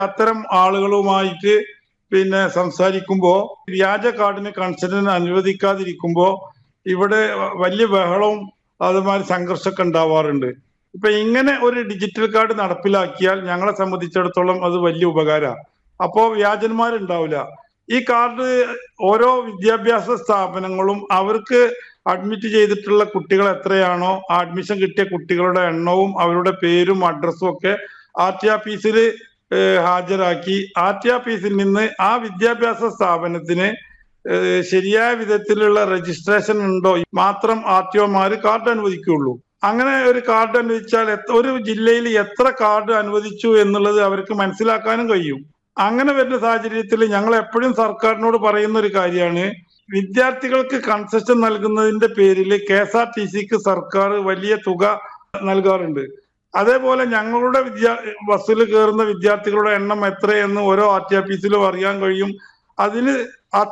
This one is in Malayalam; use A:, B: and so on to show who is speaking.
A: അത്തരം ആളുകളുമായിട്ട് പിന്നെ സംസാരിക്കുമ്പോൾ വ്യാജ കാർഡിന് കൺസെന്റിന് അനുവദിക്കാതിരിക്കുമ്പോൾ ഇവിടെ വലിയ ബഹളവും അതുമാതിരി സംഘർഷമൊക്കെ ഉണ്ടാവാറുണ്ട് ഇപ്പൊ ഇങ്ങനെ ഒരു ഡിജിറ്റൽ കാർഡ് നടപ്പിലാക്കിയാൽ ഞങ്ങളെ സംബന്ധിച്ചിടത്തോളം അത് വലിയ ഉപകാരമാണ് അപ്പോ വ്യാജന്മാരുണ്ടാവില്ല ഈ കാർഡ് ഓരോ വിദ്യാഭ്യാസ സ്ഥാപനങ്ങളും അവർക്ക് അഡ്മിറ്റ് ചെയ്തിട്ടുള്ള കുട്ടികൾ എത്രയാണോ ആ അഡ്മിഷൻ കിട്ടിയ കുട്ടികളുടെ എണ്ണവും അവരുടെ പേരും അഡ്രസ്സും ഒക്കെ ആർ ടി ഓഫീസിൽ ഹാജരാക്കി ആർ ടി ഓഫീസിൽ നിന്ന് ആ വിദ്യാഭ്യാസ സ്ഥാപനത്തിന് ഏഹ് ശരിയായ വിധത്തിലുള്ള രജിസ്ട്രേഷൻ ഉണ്ടോ മാത്രം ആർ ടി ഒമാര് കാർഡ് അനുവദിക്കുകയുള്ളൂ അങ്ങനെ ഒരു കാർഡ് അനുവദിച്ചാൽ എത്ര- ഒരു ജില്ലയിൽ എത്ര കാർഡ് അനുവദിച്ചു എന്നുള്ളത് അവർക്ക് മനസ്സിലാക്കാനും കഴിയും അങ്ങനെ വരുന്ന സാഹചര്യത്തിൽ ഞങ്ങൾ എപ്പോഴും സർക്കാരിനോട് പറയുന്ന ഒരു കാര്യമാണ് വിദ്യാർത്ഥികൾക്ക് കൺസെഷൻ നൽകുന്നതിന്റെ പേരിൽ കെ എസ് ആർ ടി സിക്ക് സർക്കാർ വലിയ തുക നൽകാറുണ്ട് അതേപോലെ ഞങ്ങളുടെ വിദ്യാ ബസ്സിൽ കയറുന്ന വിദ്യാർത്ഥികളുടെ എണ്ണം എത്രയെന്ന് ഓരോ ആർ ടി ഓഫീസിലും അറിയാൻ കഴിയും അതിന്